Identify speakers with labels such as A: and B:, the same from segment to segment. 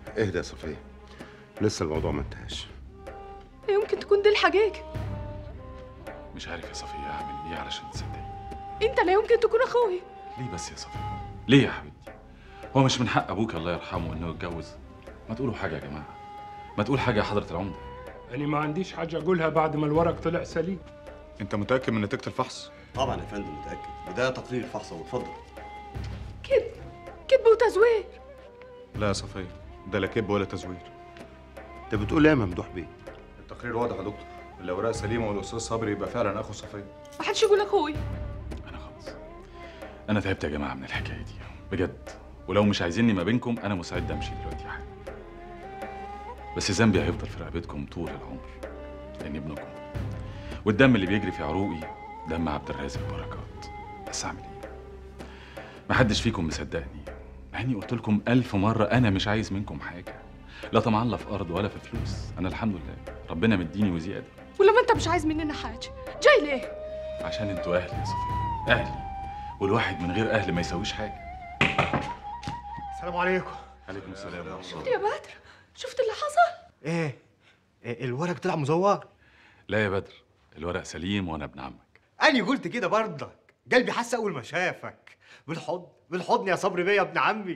A: اهدى يا صفيه لسه الموضوع ما انتهاش
B: لا يمكن تكون دي الحقيقة
C: مش عارف يا صفيه اعمل ايه علشان تصدقي
B: انت لا يمكن تكون اخوي
C: ليه بس يا صفيه ليه يا حبيبتي هو مش من حق ابوك الله يرحمه انه يتجوز ما تقولوا حاجه يا جماعه ما تقول حاجه يا حضره العمده
D: أنا ما عنديش حاجة أقولها بعد ما الورق طلع سليم
E: انت متاكد من نتيجه الفحص
F: طبعا يا فندم متاكد وده تقرير الفحص واتفضل
B: كذب كذب وتزوير
E: لا يا صفيه ده لا كذب ولا تزوير
A: انت بتقول ايه يا ممدوح بيه
E: التقرير واضح يا دكتور الاوراق سليمه والاستاذ صبري يبقى فعلا اخو صفيه
B: ما حدش يقول اخوي
C: انا خلاص انا تعبت يا جماعه من الحكايه دي بجد ولو مش عايزيني ما بينكم انا مستعد امشي دلوقتي حالا بس ذنبي هيفضل في رقبتكم طول العمر لاني ابنكم والدم اللي بيجري في عروقي دم عبد الرازق بركات بس اعمل ايه محدش فيكم مصدقني مع اني قلت لكم الف مره انا مش عايز منكم حاجه لا طمعان لا في ارض ولا في فلوس انا الحمد لله ربنا مديني وزياده
B: ولما انت مش عايز مننا حاجة جاي ليه
C: عشان انتوا اهلي يا صفيه اهلي والواحد من غير اهل ما يسويش حاجه
G: السلام عليكم
C: عليكم السلام ورحمه
B: شفت
C: الله
B: يا بدر شفت اللي حصل
G: ايه إيه، الورق طلع مزور
C: لا يا بدر الورق سليم وانا ابن عمك
G: انا قلت كده برضك قلبي حس اول ما شافك بالحضن بالحضن يا صبري بيه يا ابن عمي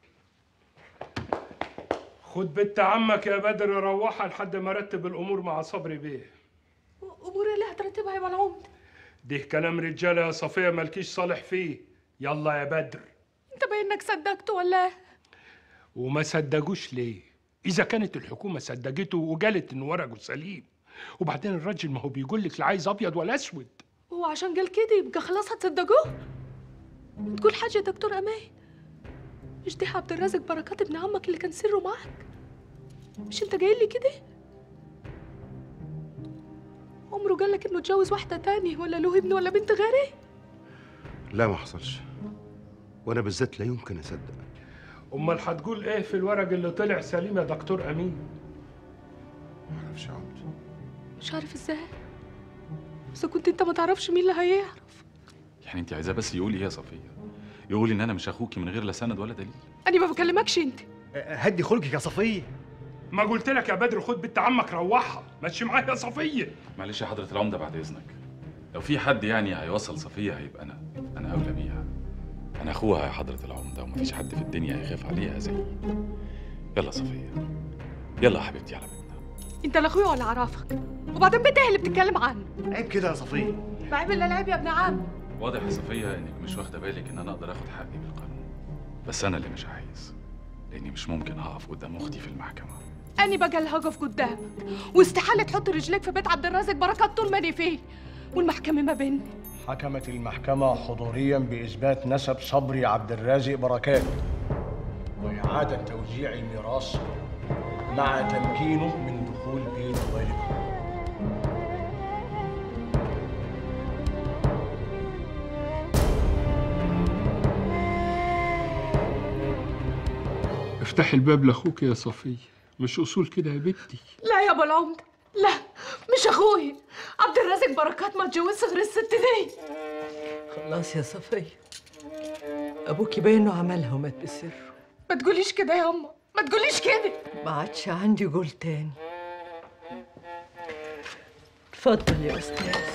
D: خد بنت عمك يا بدر روحها لحد ما رتب الأمور مع صبري بيه
B: امور اللي هترتبها يا العمد
D: ده كلام رجالة يا صفية مالكيش صالح فيه يلا يا بدر
B: انت باين انك صدقته ولا ايه
D: وما صدقوش ليه إذا كانت الحكومة صدقته وقالت إن ورقه سليم وبعدين الراجل ما هو بيقول لك لا عايز أبيض ولا أسود
B: هو عشان قال كده يبقى خلاص هتصدقوه تقول حاجة يا دكتور أمان مش دي عبد الرازق بركات ابن عمك اللي كان سره معك مش انت جاي لي كده عمره قال لك انه اتجوز واحدة تاني ولا له ابن ولا بنت غيري
A: لا ما حصلش وانا بالذات لا يمكن اصدق
D: أمال هتقول إيه في الورق اللي طلع سليم يا دكتور أمين
E: ما اعرفش يا عمد
B: مش عارف ازاي بس كنت انت ما تعرفش مين اللي هيعرف
C: يعني انت عايزاه بس يقول ايه يا صفيه يقول ان انا مش اخوكي من غير لا سند ولا دليل
B: انا ما بكلمكش انت
G: إيه، هدي خلقك يا صفيه
D: ما قلت لك يا بدر خد بنت عمك روحها ماشي معايا يا صفية
C: معلش يا حضره العمده بعد اذنك لو في حد يعني هيوصل صفيه هيبقى انا انا اولى بيها انا اخوها يا حضره العمده ومفيش حد في الدنيا هيخاف عليها زيي يلا صفيه يلا يا حبيبتي على بيتنا
B: انت لا اخويا ولا عرفك وبعدين بنت اللي بتتكلم عنه
G: عيب كده يا صفيه
B: ما عيب الا العيب يا ابن عم
C: واضح يا صفيه انك مش واخده بالك ان انا اقدر اخد حقي بالقانون بس انا اللي مش عايز لاني مش ممكن هقف قدام اختي في المحكمه
B: أنا بقى اللي هقف قدامك واستحالة تحط رجليك في بيت عبد الرازق بركات طول ما أنا فيه والمحكمة ما بيننا
H: حكمت المحكمة حضوريا بإثبات نسب صبري عبد الرازق بركات وإعادة توزيع الميراث مع تمكينه من دخول بيت والده
D: افتح الباب لاخوك يا صفية مش اصول كده يا بنتي
B: لا يا أبو العمدة لا مش أخوي عبد الرازق بركات ما اتجوزش غير الست دي
I: خلاص يا صفية أبوكي باين إنه عملها ومات بسره
B: ما تقوليش كده يا أما ما تقوليش كده
I: ما عادش عندي قول تاني اتفضل يا أستاذ